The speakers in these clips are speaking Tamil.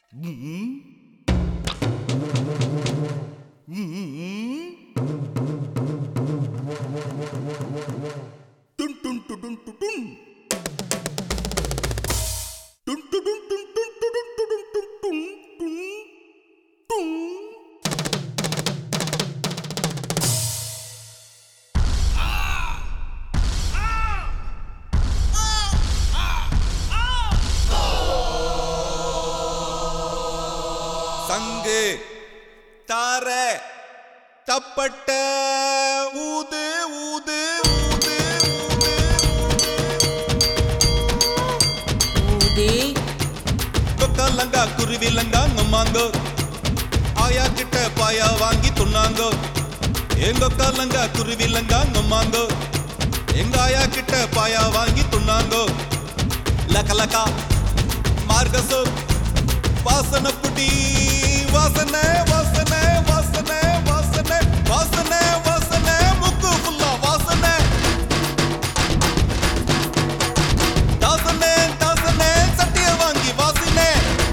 டுன் டுன் டு டுன் டு டுன். டுன் டு டுன் டுன் டுன் டு டுன் டு டுன் டுன் டுன் டுன் டுன். சங்கு தார தப்பட்ட ஊது ஊது ஊது ஊதி கொக்கலங்கா குருவிலங்கா நம்மாங்கோ ஆயா கிட்ட பாயா வாங்கி துண்ணாங்கோ எங்க கல்லங்கா குருவிலங்கா நம்மாங்கோ எங்க ஆயா கிட்ட பாயா வாங்கி துண்ணாங்கோ லக்கலக்கா மார்கசோ வாசனை புடி வாசனை வாசனை வாசனை வாசனை வாசனை வாசனை முக்கு ஃபுல்லா வாசனை தாசனே தாசனே சட்டிய வாங்கி வாசினே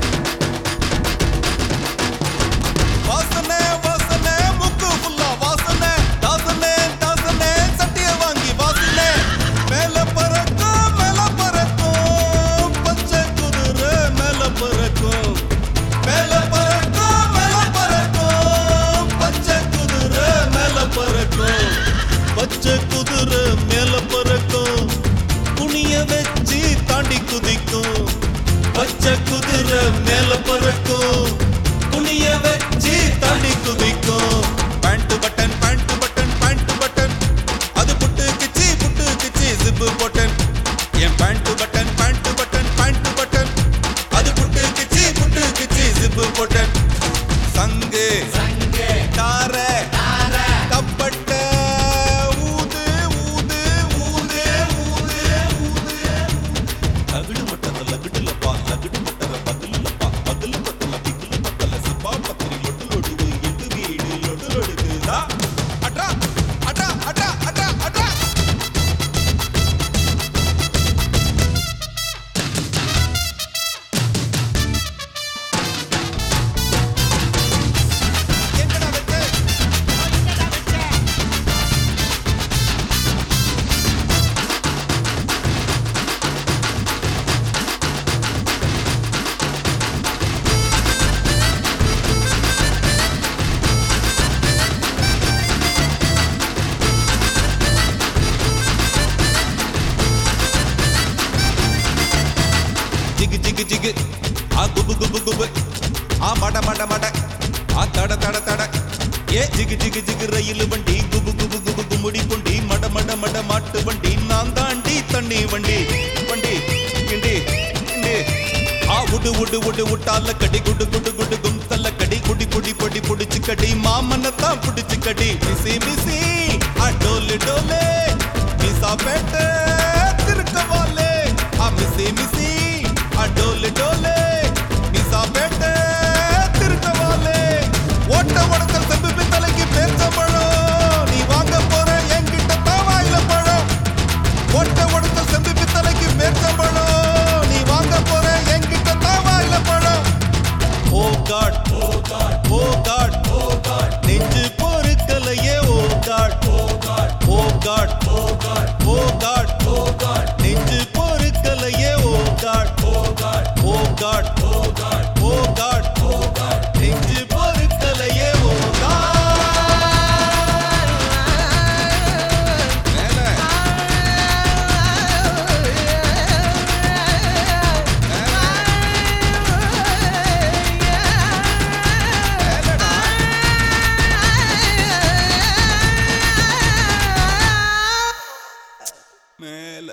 வாசனே வாசனே முக்கு ஃபுல்லா வாசனே தாசனே தாசனே சட்டிய வாங்கி வாசினே மேல பறக்கும் மேல பறக்கும் பச்சை குதிரை மேல பறக்கும் மேல பறக்கும் மேல பறக்கும் பச்சை குதிரை மேல பறக்கும் பச்சை குதிரை மேல பறக்கும் குனிய வச்சு தாண்டி குதிக்கும் பச்சை குதிரை மேல பறக்கும் குனிய வச்சு தாண்டி குதிக்கும் pant button pant button pant button அது புட்டு கிச்சி புட்டு கிச்சி ஜிப்பு போட்டன் என் pant button pant button pant button அது புட்டு கிச்சி புட்டு கிச்சி ஜிப்பு போட்டன் சங்கு தார தப்பட்ட ஊது ஊது ஊது ஊது ஊது லகுடு மட்டல லகுடுலப்பா லகுடு மட்டல பகலுலப்பா பகலு பட்டல பிகுலு பட்டல சிப்பா பத்திரி லொட்டு லொடுகு எட்டு வீடு லொட்டு லொடுகுதா அட்ரா அட்ரா அட்ரா அட்ரா அட்ரா எங்கடா வெச்சு ஜிகு ஜிகு ஜிகு ஆ குபு குபு குபு ஆ மட மட மட ஆ தட தட தட ஏ ஜிகு ஜிகு ஜிகு ரயில் வண்டி குபு குபு குபு குமுடி கொண்டி மட மட மட மாட்டு வண்டி நான் தாண்டி தண்ணி வண்டி வண்டி கிண்டி கிண்டி ஆ உடு உடு உடு உட்டால கடி குடு குடு குடு கும் தல்ல கடி குடி குடி பொடி புடிச்சு கடி மாமனத்தான் புடிச்சு கடி மிசி மிசி ஆ டோலு டோலே மிசா பேட்ட திருக்கவாலே ஆ மிசி மிசி ஆ டோலு டோலே மிசா பேட்ட திருக்கவாலே ஓட்ட உடத்தல் செம்பு பித்தளைக்கு பேர்ச்ச பழம் நீ வாங்க போற என்கிட்ட தான் வாயில பழம் ஓட்ட உடத்தல் செம்பு பித்தளைக்கு பேர்ச்ச பழம் நீ வாங்க போற என்கிட்ட தான் வாயில பழம் oh God oh God oh God oh God நெஞ்சு பொறுக்கலையே oh God oh God oh God oh God oh God oh God நெஞ்சு பொறுக்கலையே oh God oh God oh God oh God oh God oh God நெஞ்சு பொறுக்கலையே ஓ காட் மேல மேலடா மேல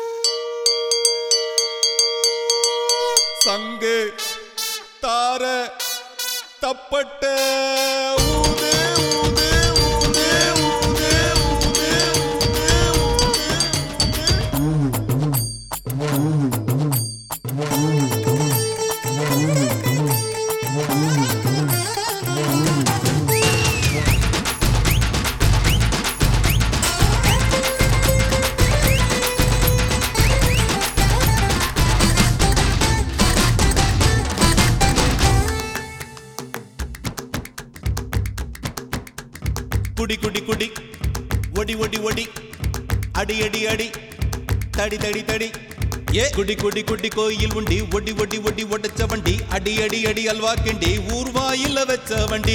சங்கு தார தப்பட்ட ஊது ஊது ஊது ஊது ஊது ஊது ஊது குடி குடி குடி ஒடி ஒடி ஒடி அடி அடி அடி தடி தடி தடி ஏ குடி குடி குடி கோயில் உண்டி ஒடி ஒடி ஒடி ஒடச்ச வண்டி அடி அடி அடி அல்வா கிண்டி ஊர்வாயில வச்ச வண்டி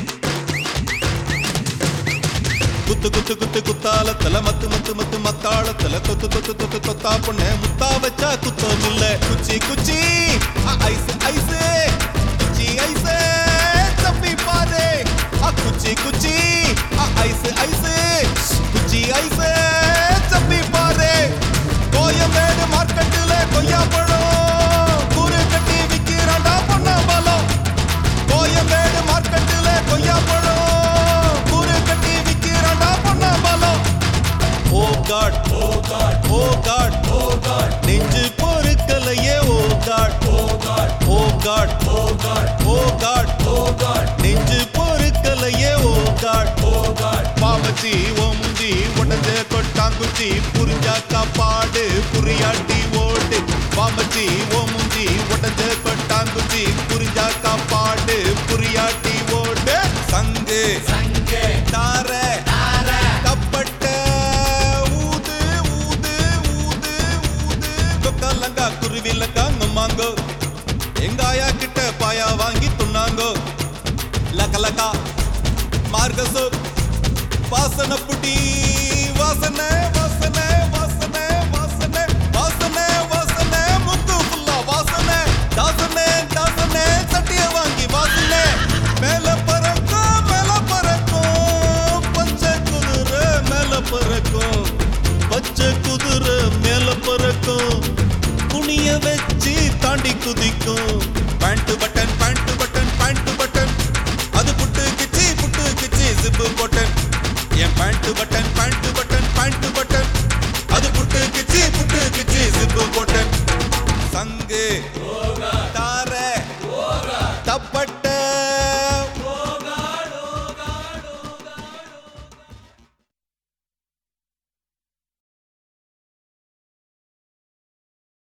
குத்து குத்து குத்து குத்தாலத்துல மத்து மத்து மத்து மத்தாளத்துல தொத்து தொத்து தொத்து தொத்தா பொண்ணு முத்தா வச்சா குத்தம் இல்ல குச்சி குச்சி அ, ஐஸ் ஐஸ் குச்சி ஐஸ் தப்பி பாரு அ, குச்சி குச்சி அ, ஐஸ் ஐஸ் குச்சி ஐஸ் தப்பி பாரு கோயம்பேடு மார்க்கெட்டுல கொய்யா பழம் கூறு கட்டி விக்கிறாண்டா பொண்ணா பலம் கோயம்பேடு மார்க்கெட்டுல கொய்யா பழம் கூறு கட்டி விக்கிறாண்டா பொண்ணா பலம் oh God oh God oh God oh God நெஞ்சு பொறுக்கலையே oh God oh God oh God oh God oh God oh God நெஞ்சு பொறுக்கலையே ஓ காட் ஓ காட் பாவச்சி ஓ முந்தி உடஞ்ச கொட்டாங்குச்சி புரிஞ்சாக்கா பாடு புரியாட்டி ஓடு பாவச்சி ஓ முந்தி உடஞ்ச கொட்டாங்குச்சி புரிஞ்சாக்கா பாடு புரியாட்டி ஓடு சங்கு சங்கு தார கப்பட்ட ஊது ஊது ஊது ஊது கொக்கலங்கா குருவிலக்கா நம்மாங்கோ எங்காயா கிட்ட பாயா வாங்கி துண்ணாங்கோ லக்கலக்கா மார்கசோ வாசனை புடி வாசனை வாசனை வாசனை வாசனை வாசனை வாசனை முக்கு ஃபுல்லா வாசனை தாசனை தாசனை சட்டிய வாங்கி வாசனை மேல பறக்கும் மேல பறக்கும் பச்சை குதிரை மேல பறக்கும் பச்சை குதிரை மேல பறக்கும் குனிய வச்சு தாண்டி குதிக்கும் pant button pant button pant button அது புட்டு கிச்சி புட்டு கிச்சி ஜிப்பு போட்டன் என் pant button pant button pant button அது புட்டு கிச்சி புட்டு கிச்சி ஜிப்பு போட்டன் சங்கு